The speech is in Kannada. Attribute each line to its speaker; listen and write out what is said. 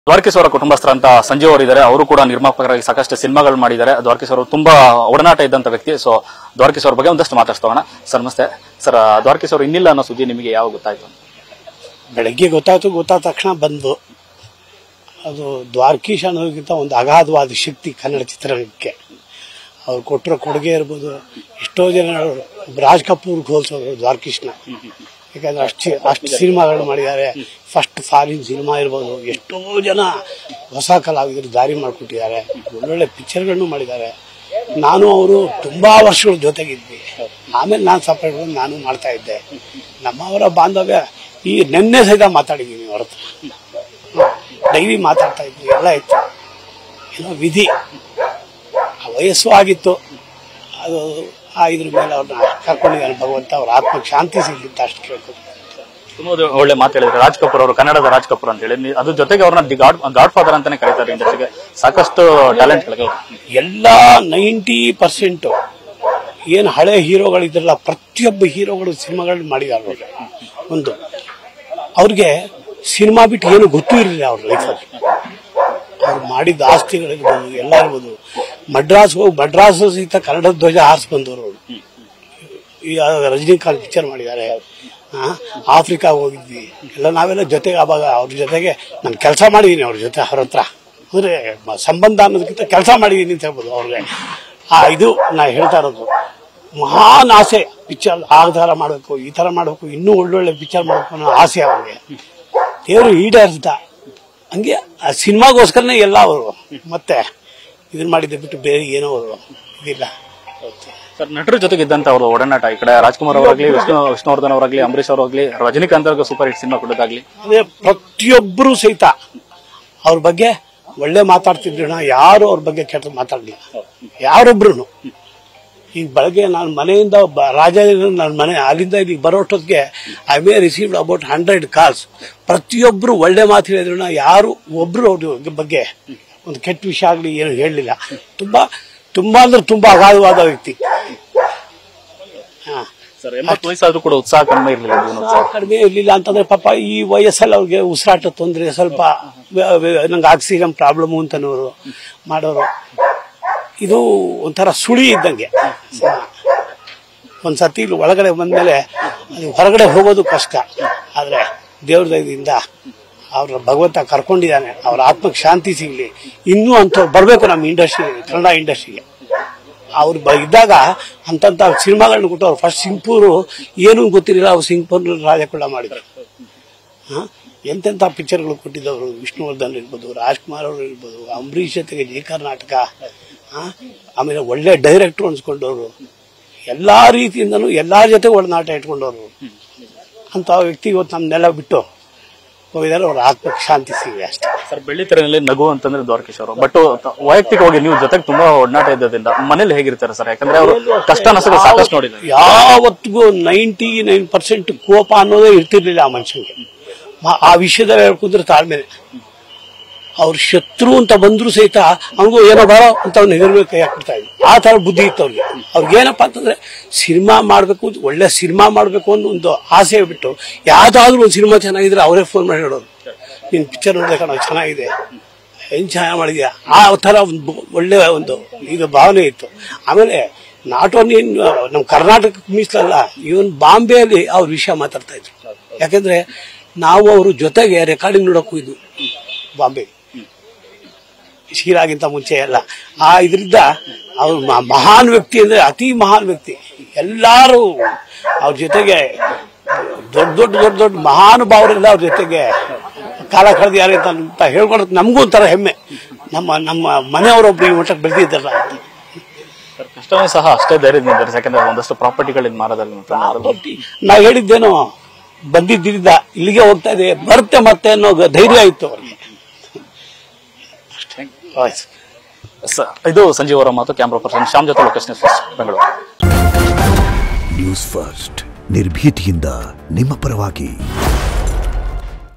Speaker 1: ದ್ವಾರಕೀಸ್ ಅವರ ಕುಟುಂಬಸ್ಥರ ಅಂತ ಸಂಜೀವ್ ಅವರು ಇದ್ದಾರೆ ಅವರು ಕೂಡ ನಿರ್ಮಾಪಕರಾಗಿ ಸಾಕಷ್ಟು ಸಿನಿಮಾಗಳು ಮಾಡಿದ್ದಾರೆ ದ್ವಾರಕೀಸ್ ಅವರು ತುಂಬಾ ಒಡನಾಟ ಇದ್ದಂತ ವ್ಯಕ್ತಿ ಸೊ ದ್ವಾರಕೀಸ್ ಅವ್ರ ಬಗ್ಗೆ ಒಂದಷ್ಟು ಮಾತಾಡ್ತೋಣ ಸರ್ ನಮಸ್ತೆ ಸರ್ ದ್ವಾರಕೀಸ್ ಅವರು ಇನ್ನಿಲ್ಲ ಅನ್ನೋ ಸುದ್ದಿ ನಿಮಗೆ ಯಾವ ಗೊತ್ತಾಯ್ತು
Speaker 2: ಬೆಳಗ್ಗೆ ಗೊತ್ತಾಯ್ತು ಗೊತ್ತಾದ ತಕ್ಷಣ ಬಂದು ಅದು ದ್ವಾರಕೀಶ್ ಅನ್ನೋದಕ್ಕಿಂತ ಒಂದು ಅಗಾಧವಾದ ಶಕ್ತಿ ಕನ್ನಡ ಚಿತ್ರರಂಗಕ್ಕೆ ಅವ್ರು ಕೊಟ್ಟಿರೋ ಕೊಡುಗೆ ಇರ್ಬೋದು ಎಷ್ಟೋ ಜನ ಹೇಳೋರು. ರಾಜ್ ಕಪೂರ್ಗೆ ಹೋಲ್ಸೋರು ದ್ವಾರಕೀಶ್ನ ಯಾಕಂದ್ರೆ ಅಷ್ಟು ಅಷ್ಟು ಸಿನಿಮಾಗಳು ಮಾಡಿದ್ದಾರೆ ಫಸ್ಟ್ ಫಾರಿನ್ ಸಿನಿಮಾ ಇರ್ಬೋದು ಎಷ್ಟೋ ಜನ ಹೊಸ ಕಲಾವಿದರು ದಾರಿ ಮಾಡಿಕೊಟ್ಟಿದ್ದಾರೆ ಒಳ್ಳೊಳ್ಳೆ ಪಿಕ್ಚರ್ಗಳನ್ನು ಮಾಡಿದ್ದಾರೆ ನಾನು ಅವರು ತುಂಬಾ ವರ್ಷಗಳ ಜೊತೆಗಿದ್ವಿ ಆಮೇಲೆ ನಾನು ಸಪ್ರೇಟ್ ನಾನು ಮಾಡ್ತಾ ಇದ್ದೆ ನಮ್ಮವರ ಬಾಂಧವ್ಯ ಈ ನೆನ್ನೆ ಸಹಿತ ಮಾತಾಡಿದ್ದೀನಿ ಅವ್ರ ಹತ್ರ ಡೈಲಿ ಮಾತಾಡ್ತಾ ಇದ್ವಿ ಎಲ್ಲ ಇತ್ತು ಏನೋ ವಿಧಿ ಆ ವಯಸ್ಸು ಆಗಿತ್ತು ಅದು ಆ ಇದ್ರ ಮೇಲೆ ಅವ್ರನ್ನ ಕರ್ಕೊಂಡಿದ್ದಾನೆ ಭಗವಂತ ಅವ್ರ ಆತ್ಮಕ್ಕೆ ಶಾಂತಿ ಸಿಗ್ಲಿ ಅಂತ ಅಷ್ಟು ಕೇಳ್ಕೊಂಡು
Speaker 1: ತುಂಬಾ ಒಳ್ಳೆ ಮಾತು ಹೇಳಿದ್ರೆ ರಾಜ್ ಕಪೂರ್ ಅವರು ಕನ್ನಡದ ರಾಜ್ ಕಪೂರ್ ಅಂತ ಹೇಳಿ ನೀವು ಅದ್ರ ಜೊತೆಗೆ ಅವ್ರನ್ನ ದಿ ಗಾಡ್ ಗಾಡ್ ಫಾದರ್ ಅಂತಾನೆ ಕರೀತಾರೆ ಇಂಡಸ್ಟ್ರಿಗೆ ಸಾಕಷ್ಟು ಟ್ಯಾಲೆಂಟ್ ಗಳಿಗೆ
Speaker 2: ಎಲ್ಲ ನೈಂಟಿ ಪರ್ಸೆಂಟ್ ಏನು ಹಳೆ ಹೀರೋಗಳಿದ್ರಲ್ಲ ಪ್ರತಿಯೊಬ್ಬ ಹೀರೋಗಳು ಸಿನಿಮಾಗಳನ್ನ ಮಾಡಿದ್ದಾರೆ ಅವ್ರು. ಒಂದು ಅವ್ರಿಗೆ ಸಿನಿಮಾ ಬಿಟ್ಟು ಏನು ಗೊತ್ತೂ ಇರಲಿಲ್ಲ ಅವ್ರ ಲೈಫಲ್ಲಿ ಅವ್ರು ಮಾಡಿದ ಆಸ್ತಿಗಳಿರ್ಬೋದು ಎಲ್ಲ ಇರ್ಬೋದು ಮಡ್ರಾಸ್ ಹೋಗಿ ಮಡ್ರಾಸ್ ಸಹಿತ ಕನ್ನಡ ಧ್ವಜ ಹಾರಿಸಿ ಬಂದವರು ಅವರು ಈ ರಜನಿಕಾಂತ್ ಪಿಕ್ಚರ್ ಮಾಡಿದ್ದಾರೆ ಆ, ಆಫ್ರಿಕಾ ಹೋಗಿದ್ವಿ ಎಲ್ಲ ನಾವೆಲ್ಲ ಜೊತೆಗೆ ಅವಾಗ ಅವ್ರ ಜೊತೆಗೆ ನಾನು ಕೆಲಸ ಮಾಡಿದ್ದೀನಿ ಅವ್ರ ಜೊತೆ ಅವ್ರ ಹತ್ರ ಅಂದ್ರೆ ಮ- ಸಂಬಂಧ ಅನ್ನೋದಕ್ಕಿಂತ ಕೆಲಸ ಮಾಡಿದ್ದೀನಿ ಅಂತ ಹೇಳ್ಬೋದು ಅವ್ರಿಗೆ ಆ ಇದು ನಾ ಹೇಳ್ತಾ ಇರೋದು ಮಹಾನ್ ಆಸೆ ಪಿಕ್ಚರ್ ಆ ಥರ ಮಾಡಬೇಕು ಈ ಥರ ಮಾಡಬೇಕು ಇನ್ನೂ ಒಳ್ಳೊಳ್ಳೆ ಪಿಕ್ಚರ್ ಮಾಡಬೇಕು ಅನ್ನೋ ಆಸೆ ಅವ್ರಿಗೆ ದೇವರು ಈಡೇರಿಸ್ದ ಹಂಗೆ ಆ ಸಿನಿಮಾಗೋಸ್ಕರನೇ ಎಲ್ಲ ಅವರು ಮತ್ತೆ ಇದನ್ನ ಮಾಡಿದ್ದೆ ಬಿಟ್ಟು ಬೇರೆ ಏನೋ ಅವರು ಇದಿಲ್ಲ
Speaker 1: ಸರ್ ನಟರ ಜೊತೆಗೆ ಇದ್ದಂತ ಅವರು ಒಡನಾಟ ಈ ಕಡೆ ರಾಜ್ಕುಮಾರ್ ಅವರಾಗ್ಲಿ ವಿಷ್ಣು ವಿಷ್ಣುವರ್ಧನ್ ಅವರಾಗ್ಲಿ ಅಂಬರೀಶ್ ಅವರಾಗ್ಲಿ ರಜನಿಕಾಂತ್ ಅವ್ರಿಗೆ ಸೂಪರ್ ಹಿಟ್ ಸಿನಿಮಾ ಕೊಡೋದಾಗ್ಲಿ
Speaker 2: ಅದೇ ಪ್ರತಿಯೊಬ್ಬರು ಸಹಿತ ಅವ್ರ ಬಗ್ಗೆ ಒಳ್ಳೆ ಮಾತಾಡ್ತಿದ್ರು ಯಾರು ಅವ್ರ ಬಗ್ಗೆ ಕೆಟ್ಟ ಮಾತಾಡಲಿಲ್ಲ ಯಾರೊಬ್ರು ಈಗ ಬೆಳಗ್ಗೆ ನಾನು ಮನೆಯಿಂದ ಬ- ರಾಜ ನನ್ನ ಮನೆ ಅಲ್ಲಿಂದ ಇಲ್ಲಿಗೆ ಬರೋಷ್ಟೊತ್ತಿಗೆ I may received about hundred calls ಪ್ರತಿಯೊಬ್ಬರು ಒಳ್ಳೆ ಮಾತು ಹೇಳಿದ್ರು ಯಾರು ಒಬ್ರು ಅವ್ರ ಬಗ್ಗೆ ಒಂದು ಕೆಟ್ಟ ವಿಷಯ ಆಗಲಿ ಏನು ಹೇಳಲಿಲ್ಲ ತುಂಬಾ ತುಂಬಾ ಅಂದ್ರೆ ತುಂಬಾ ಅಗಾಧವಾದ ವ್ಯಕ್ತಿ ಹಾ
Speaker 1: ಸರ್ ಎಂಬತ್ತು ವಯಸ್ಸಾದ್ರೂ ಕೂಡ ಉತ್ಸಾಹ ಕಡಿಮೆ ಇರಲಿಲ್ಲ ಜೀವನ
Speaker 2: ಉತ್ಸಾಹ ಕಡಿಮೆ ಇರಲಿಲ್ಲ ಅಂತಂದ್ರೆ ಪಾಪ ಈ ವಯಸ್ಸಲ್ಲಿ ಅವ್ರಿಗೆ ಉಸಿರಾಟ ತೊಂದರೆ ಸ್ವಲ್ಪ ವ- ವ- ನಂಗೆ ಆಕ್ಸಿಜನ್ ಪ್ರಾಬ್ಲಮ್ ಅಂತನೋರು ಮಾಡೋರು ಇದು ಒಂಥರ ಸುಳಿ ಇದ್ದಂಗೆ ಒಂದ್ ಸತಿ ಇಲ್ಲಿ ಒಳಗಡೆ ಬಂದ್ಮೇಲೆ ಅದು ಹೊರಗಡೆ ಹೋಗೋದು ಕಷ್ಟ ಆದ್ರೆ ದೇವ್ರ ದಯದಿಂದ ಅವ್ರ ಭಗವಂತ ಕರ್ಕೊಂಡಿದ್ದಾನೆ ಅವ್ರ ಆತ್ಮಕ್ಕೆ ಶಾಂತಿ ಸಿಗ್ಲಿ ಇನ್ನೂ ಅಂಥವ್ರು ಬರಬೇಕು ನಮ್ಮ ಇಂಡಸ್ಟ್ರಿಗೆ ಕನ್ನಡ ಇಂಡಸ್ಟ್ರಿಗೆ ಅವ್ರು ಬ ಇದ್ದಾಗ ಅಂತಂತ ಸಿನಿಮಾಗಳನ್ನ ಕೊಟ್ಟು ಅವ್ರು ಫಸ್ಟ್ ಸಿಂಗ್ಪೂರು ಏನೂ ಗೊತ್ತಿರಲಿಲ್ಲ ಅವ್ರು ಸಿಂಗ್ಪೂರ್ ರಾಜಕೊಳ್ಳ ಮಾಡಿದ್ರು ಹಾ? ಎಂತೆಂಥ ಪಿಕ್ಚರ್ಗಳು ಕೊಟ್ಟಿದ್ದವರು ವಿಷ್ಣುವರ್ಧನ್ ಇರ್ಬೋದು ರಾಜ್ಕುಮಾರ್ ಅವರು ಇರ್ಬೋದು ಅಂಬರೀಷ್ ಜೊತೆಗೆ ಜಿ ಕರ್ನಾಟಕ ಹಾ? ಆಮೇಲೆ ಒಳ್ಳೆ ಡೈರೆಕ್ಟರ್ ಅನ್ಸ್ಕೊಂಡವರು ಎಲ್ಲಾ ರೀತಿಯಿಂದನೂ ಎಲ್ಲಾರ ಜೊತೆ ಒಡನಾಟ ಇಟ್ಕೊಂಡವರು ಅಂತ ವ್ಯಕ್ತಿ ಇವತ್ತು ನಮ್ಮನ್ನೆಲ್ಲ ಬಿಟ್ಟು ಹೋಗಿದ್ದಾರೆ ಅವ್ರ ಆತ್ಮಕ್ಕೆ ಶಾಂತಿ ಸಿಗಲಿ ಅಷ್ಟೇ
Speaker 1: ಸರ್ ಬೆಳ್ಳಿತೆರೆಯಲ್ಲಿ ನಗು ಅಂತಂದ್ರೆ ದ್ವಾರಕೀಶ್ ಅವರು ಬಟ್ ವೈಯಕ್ತಿಕವಾಗಿ ನೀವು ಜೊತೆಗೆ ತುಂಬಾ ಒಡನಾಟ ಇದ್ದದ್ರಿಂದ ಮನೇಲಿ ಹೇಗಿರ್ತಾರೆ ಸರ್ ಯಾಕಂದ್ರೆ ಅವರು ಕಷ್ಟ ನಷ್ಟ ಸಾಕಷ್ಟು ನೋಡಿದ್ದಾರೆ
Speaker 2: ಯಾವತ್ತಿಗೂ ನೈಂಟಿ ನೈನ್ ಪರ್ಸೆಂಟ್ ಕೋಪ ಅನ್ನೋದೇ ಇರ್ತಿರ್ಲಿಲ್ಲ ಆ ಮನುಷ್ಯನಿಗೆ ಮ- ಆ ವಿಷಯದಲ್ಲಿ ಹೇಳ್ಕೊಂಡ್ರೆ ತಾಳ್ಮೆ ಅವ್ರ ಶತ್ರು ಅಂತ ಬಂದ್ರು ಸಹಿತ ಅವನಿಗೂ ಏನೋ ಬಾರೋ ಅಂತ ಅವ್ನು ಹೆಗರ್ಬೇಕು ಕೈ ಹಾಕ್ಬಿಡ್ತಾ ಇದ್ರು ಆ ತರ ಬುದ್ಧಿ ಇತ್ತು ಅವ್ರಿಗೆ ಅವ್ರಿಗೆ ಏನಪ್ಪಾ ಅಂತಂದ್ರೆ ಸಿನಿಮಾ ಮಾಡ್ಬೇಕು ಒಳ್ಳೆ ಸಿನಿಮಾ ಮಾಡ್ಬೇಕು ಅನ್ನೋ ಒಂದು ಆಸೆ ಬಿಟ್ಟು ಯಾವ್ದಾದ್ರು ಒಂದು ಸಿನಿಮಾ ಚೆನ್ನಾಗಿದ್ರೆ ಅವರೇ ಫೋನ್ ಮಾಡಿ ಹೇಳೋದು ನೀನ್ ಪಿಕ್ಚರ್ ನೋಡಿದೆ ಕಣ ಚೆನ್ನಾಗಿದೆ ಏನ್ ಚೆನ್ನಾಗಿ ಮಾಡಿದ್ಯಾ ಆ ತರ ಒಂದು ಬ- ಒಳ್ಳೆ ಒಂದು ಇದು ಭಾವನೆ ಇತ್ತು ಆಮೇಲೆ ನಾಟ್ ಓನ್ಲಿ ನಮ್ಮ ಕರ್ನಾಟಕ ಮೀಸಲಲ್ಲ ಇವನ್ ಬಾಂಬೆಯಲ್ಲಿ ಅವ್ರ ವಿಷಯ ಮಾತಾಡ್ತಾ ಇದ್ರು ಯಾಕಂದ್ರೆ ನಾವು ಅವ್ರ ಜೊತೆಗೆ ರೆಕಾರ್ಡಿಂಗ್ ನೋಡಕ್ ಹೋಗಿದ್ವು ಬಾಂಬೆ ಶೀರಾಗಿಂತ ಮುಂಚೆ ಎಲ್ಲ ಆ ಇದರಿಂದ ಅವ್ರು ಮ- ಮಹಾನ್ ವ್ಯಕ್ತಿ ಅಂದ್ರೆ ಅತಿ ಮಹಾನ್ ವ್ಯಕ್ತಿ ಎಲ್ಲಾರು ಅವ್ರ ಜೊತೆಗೆ ದೊಡ್ಡ ದೊಡ್ಡ ದೊಡ್ಡ ದೊಡ್ಡ ಮಹಾನುಭಾವರೆಲ್ಲ ಅವ್ರ ಜೊತೆಗೆ ಕಾಲ ಕಳೆದಿದ್ದಾರೆ ಅಂತ ಅಂತ ಹೇಳ್ಕೊಳಕ್ ನಮಗೂ ಒಂಥರ ಹೆಮ್ಮೆ ನಮ್ಮ ನಮ್ಮ ಮನೆಯವರೊಬ್ರು ಈ ಮಟ್ಟಕ್ಕೆ ಬೆಳೆದಿದ್ದಾರಲ್ಲ
Speaker 1: ಸರ್ ಕಷ್ಟನೂ ಸಹ ಅಷ್ಟೇ ಧೈರ್ಯದಿಂದ ಇದ್ದಾರೆ ಯಾಕಂದ್ರೆ ಒಂದಷ್ಟು ಪ್ರಾಪರ್ಟಿಗಳಿಂದ ಮಾರೋದ್ರಲ್ಲಿ ಅಂತ
Speaker 2: ನಾ ಹೇಳಿದ್ದೇನೋ ಬಂದಿದ್ದರಿಂದ ಇಲ್ಲಿಗೆ ಹೋಗ್ತಾ ಇದೆ ಬರುತ್ತೆ ಮತ್ತೆ ಅನ್ನೋ ಧೈರ್ಯ ಇತ್ತು ಅವ್ರಿಗೆ ಆಯ್ತು
Speaker 1: ಸ- ಇದು ಸಂಜೀವ್ ಅವರ ಮಾತು ಕ್ಯಾಮ್ರಾ ಪರ್ಸನ್ ಶ್ಯಾಮ್ ಜೊತೆ ಲೊಕೇಶನ್ ಬೆಂಗಳೂರು
Speaker 3: ನ್ಯೂಸ್ ಫಸ್ಟ್ ನಿರ್ಭೀತಿಯಿಂದ ನಿಮ್ಮ ಪರವಾಗಿ